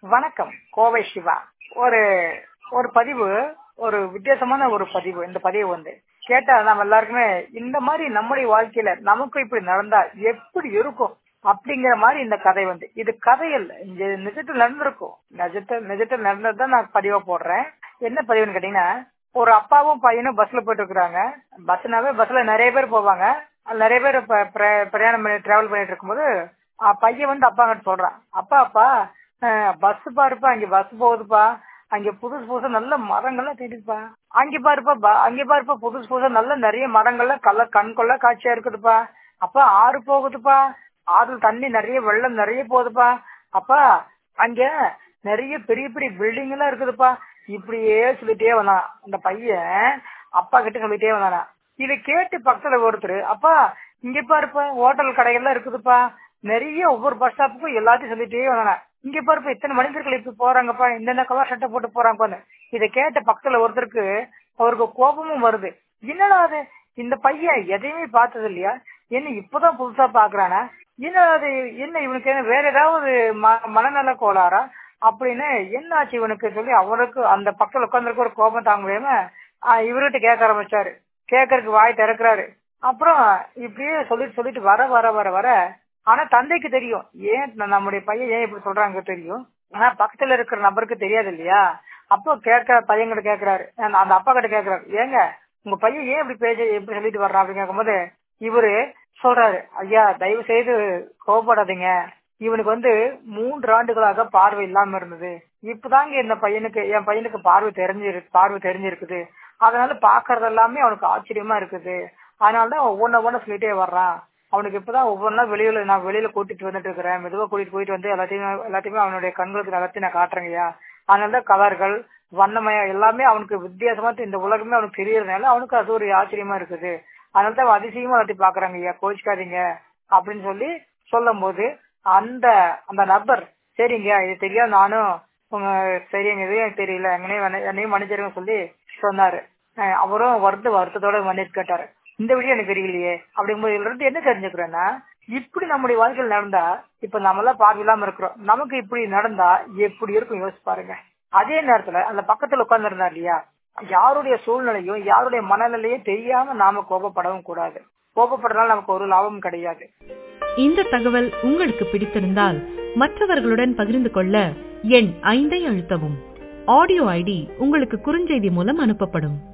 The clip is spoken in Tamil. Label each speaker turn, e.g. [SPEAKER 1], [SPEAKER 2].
[SPEAKER 1] வணக்கம் கோவை சிவா ஒரு ஒரு பதிவு ஒரு வித்தியாசமான ஒரு பதிவு இந்த பதிவு வந்து கேட்டா நம்ம எல்லாருக்குமே இந்த மாதிரி நம்முடைய வாழ்க்கையில நமக்கு இப்படி நடந்தா எப்படி இருக்கும் அப்படிங்கிற மாதிரி இந்த கதை வந்து இது கதை இல்ல இங்க நிஜத்தில் நடந்திருக்கும் நிஜத்தில் நிஜத்தில் நடந்ததுதான் நான் பதிவா போடுறேன் என்ன பதிவுன்னு கேட்டீங்கன்னா ஒரு அப்பாவும் பையனும் பஸ்ல போயிட்டு இருக்கிறாங்க பஸ்னாவே பஸ்ல நிறைய பேர் போவாங்க அதுல நிறைய பேர் ப- பிர- பிரயாணம் பண்ணி டிராவல் பண்ணிட்டு இருக்கும்போது அஹ் பையன் வந்து அப்பா கிட்ட சொல்றான் அப்பா அப்பா பஸ் பாருப்பா அங்க பஸ் போகுதுப்பா அங்க புதுசு புதுசா நல்ல மரங்கள்லாம் தெரியுதுப்பா அங்க பாருப்பா ப- அங்க பாருப்பா புதுசு புதுசா நல்ல நிறைய மரங்கள்லாம் கல்ல கண் கொள்ள காட்சியா இருக்குதுப்பா அப்பா ஆறு போகுதுப்பா ஆறுல தண்ணி நிறைய வெள்ளம் நிறைய போகுதுப்பா அப்பா அங்க நிறைய பெரிய பெரிய பில்டிங் எல்லாம் இருக்குதுப்பா இப்படியே சொல்லிட்டே வந்தான் அந்த பையன் அப்பா கிட்ட சொல்லிட்டே வந்தானா இதை கேட்டு பக்கத்துல ஒருத்தர் அப்பா இங்க பாருப்பா ஹோட்டல் கடைகள்லாம் இருக்குதுப்பா நிறைய ஒவ்வொரு பஸ் ஸ்டாப்புக்கும் எல்லாத்தையும் சொல்லிட்டே வந்தானா இங்க பாருப்பா இத்தனை மனிதர்கள் இப்ப போறாங்கப்பா இந்த கலர் சட்டை போட்டு போறாங்கப்பான்னு இதை கேட்ட பக்கத்துல ஒருத்தருக்கு அவருக்கு கோபமும் வருது என்னடா அது இந்த பையன் எதையுமே பார்த்தது இல்லையா என்ன இப்பதான் புதுசா பாக்குறானா என்ன அது என்ன இவனுக்கு என்ன வேற ஏதாவது ம- மனநல கோளாறா அப்படின்னு என்ன ஆச்சு இவனுக்கு சொல்லி அவருக்கு அந்த பக்கத்துல உட்காந்துருக்க ஒரு கோபம் தாங்க முடியாம ஆஹ் இவர்கிட்ட கேட்க ஆரம்பிச்சாரு கேட்கறதுக்கு வாய் திறக்கிறாரு அப்புறம் இப்படியே சொல்லிட்டு சொல்லிட்டு வர வர வர வர ஆனா தந்தைக்கு தெரியும் ஏன் ந- நம்முடைய பையன் ஏன் இப்படி சொல்றாங்க தெரியும் ஆனா பக்கத்துல இருக்கிற நபருக்கு தெரியாது இல்லையா அப்போ கேட்க பையன்கிட்ட கேக்குறாரு அந்த அந்த அப்பா கிட்ட கேக்குறாரு ஏங்க உங்க பையன் ஏன் இப்படி பேச எப்படி சொல்லிட்டு வர்றான் அப்படின்னு கேட்கும்போது இவரு சொல்றாரு ஐயா தயவு செய்து கோவப்படாதீங்க இவனுக்கு வந்து மூன்று ஆண்டுகளாக பார்வை இல்லாம இருந்தது இப்பதாங்க இந்த பையனுக்கு என் பையனுக்கு பார்வை தெரிஞ்சிரு பார்வை தெரிஞ்சிருக்குது அதனால பாக்குறது எல்லாமே அவனுக்கு ஆச்சரியமா இருக்குது அதனாலதான் ஒவ்வொன்ன ஒவ்வொன்னு சொல்லிட்டே வர்றான் அவனுக்கு இப்பதான் ஒவ்வொன்றா வெளியில நான் வெளியில கூட்டிட்டு வந்துட்டு இருக்கிறேன் மெதுவா கூட்டிட்டு போயிட்டு வந்து எல்லாத்தையுமே எல்லாத்தையுமே அவனுடைய கண்களுக்கு நகர்த்தி நான் காட்டுறேங்கய்யா அதனாலதான் கலர்கள் வண்ணமயம் எல்லாமே அவனுக்கு வித்தியாசமா இந்த உலகமே அவனுக்கு தெரியறதுனால அவனுக்கு அது ஒரு ஆச்சரியமா இருக்குது அதனாலதான் அவன் அதிசயமா எல்லாத்தையும் பாக்குறாங்க ஐயா கோச்சிக்காதீங்க அப்படின்னு சொல்லி சொல்லும் போது அந்த அந்த நபர் சரிங்க இது தெரியாது நானும் உங்க சரிங்க இது எனக்கு தெரியல எங்கனையும் என்னையும் மன்னிச்சிருங்க சொல்லி சொன்னாரு அஹ் அவரும் வருத்த வருத்தத்தோட மன்னிச்சு கேட்டாரு இந்த விஷயம் எனக்கு தெரியலையே அப்படிங்கும்போது இதுல இருந்து என்ன தெரிஞ்சுக்கிறேன்னா இப்படி நம்முடைய வாழ்க்கையில் நடந்தா இப்ப நம்ம எல்லாம் பார்வையில்லாம இருக்கிறோம் நமக்கு இப்படி நடந்தா எப்படி இருக்கும் யோசிச்சு பாருங்க அதே நேரத்துல அந்த பக்கத்துல உட்கார்ந்து இருந்தா இல்லையா யாருடைய சூழ்நிலையும் யாருடைய மனநிலையும் தெரியாம நாம கோபப்படவும் கூடாது கோபப்படுறதுனால நமக்கு ஒரு லாபமும் கிடையாது
[SPEAKER 2] இந்த தகவல் உங்களுக்கு பிடித்திருந்தால் மற்றவர்களுடன் பகிர்ந்து கொள்ள எண் ஐந்தை அழுத்தவும் ஆடியோ ஐடி உங்களுக்கு குறுஞ்செய்தி மூலம் அனுப்பப்படும்